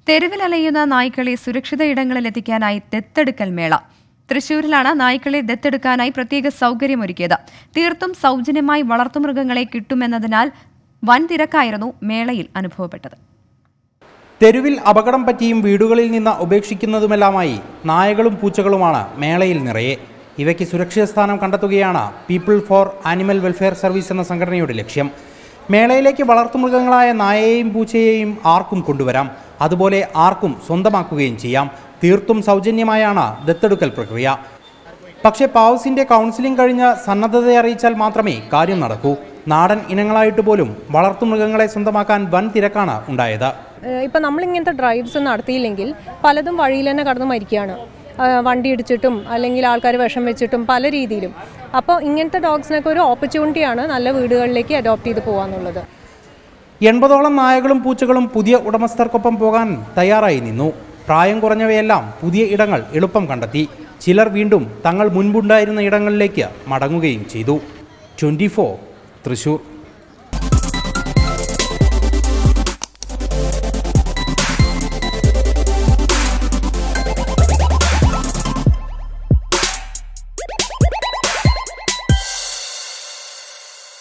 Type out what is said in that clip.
തെരുവിലലയുന്ന നായ്ക്കളെ സുരക്ഷിത ഇടങ്ങളിൽ എത്തിക്കാനായി ദത്തെടുക്കൽ മേള തൃശൂരിലാണ് നായ്ക്കളെ ദത്തെടുക്കാനായി പ്രത്യേക സൗകര്യമൊരുക്കിയത് തീർത്തും സൗജന്യമായി വളർത്തുമൃഗങ്ങളെ കിട്ടുമെന്നതിനാൽ വൻ തിരക്കായിരുന്നു മേളയിൽ അനുഭവപ്പെട്ടത് തെരുവിൽ അപകടം പറ്റിയും വീടുകളിൽ നിന്ന് ഉപേക്ഷിക്കുന്നതുമെല്ലാമായി നായകളും പൂച്ചകളുമാണ് മേളയിൽ നിറയെ ഇവയ്ക്ക് സുരക്ഷിത സ്ഥാനം കണ്ടെത്തുകയാണ് people for animal welfare service എന്ന സംഘടനയുടെ ലക്ഷ്യം മേളയിലേക്ക് വളർത്തുമൃഗങ്ങളായ നായയെയും പൂച്ചയെയും ആർക്കും കൊണ്ടുവരാം അതുപോലെ ആർക്കും സ്വന്തമാക്കുകയും ചെയ്യാം തീർത്തും സൗജന്യമായാണ് ദത്തെടുക്കൽ പ്രക്രിയ പക്ഷേ പാവസിന്റെ കൗൺസിലിംഗ് കഴിഞ്ഞ് സന്നദ്ധത അറിയിച്ചാൽ മാത്രമേ കാര്യം നടക്കൂ നാടൻ ഇനങ്ങളായിട്ട് പോലും വളർത്തുമൃഗങ്ങളെ സ്വന്തമാക്കാൻ വൻ തിരക്കാണ് ഉണ്ടായത് ഇപ്പം നമ്മളിങ്ങനത്തെ ഡ്രൈവ്സ് നടത്തിയില്ലെങ്കിൽ പലതും വഴിയിൽ തന്നെ കടന്ന് മരിക്കുകയാണ് ആ, വണ്ടി ഇടിച്ചിട്ടും അല്ലെങ്കിൽ ആൾക്കാർ വിഷം വെച്ചിട്ടും പല രീതിയിലും അപ്പോൾ ഇങ്ങനത്തെ ഡോഗ്സിനൊക്കെ ഒരു ഓപ്പർച്യൂണിറ്റിയാണ് നല്ല വീടുകളിലേക്ക് അഡോപ്റ്റ് ചെയ്ത് പോകാന്നുള്ളത് എൺപതോളം നായകളും പൂച്ചകളും പുതിയ ഉടമസ്ഥർക്കൊപ്പം പോകാൻ തയ്യാറായി നിന്നു പ്രായം കുറഞ്ഞവയെല്ലാം പുതിയ ഇടങ്ങൾ എളുപ്പം കണ്ടെത്തി ചിലർ വീണ്ടും തങ്ങൾ മുൻപുണ്ടായിരുന്ന ഇടങ്ങളിലേക്ക് മടങ്ങുകയും ചെയ്തു ട്വൻറ്റി തൃശൂർ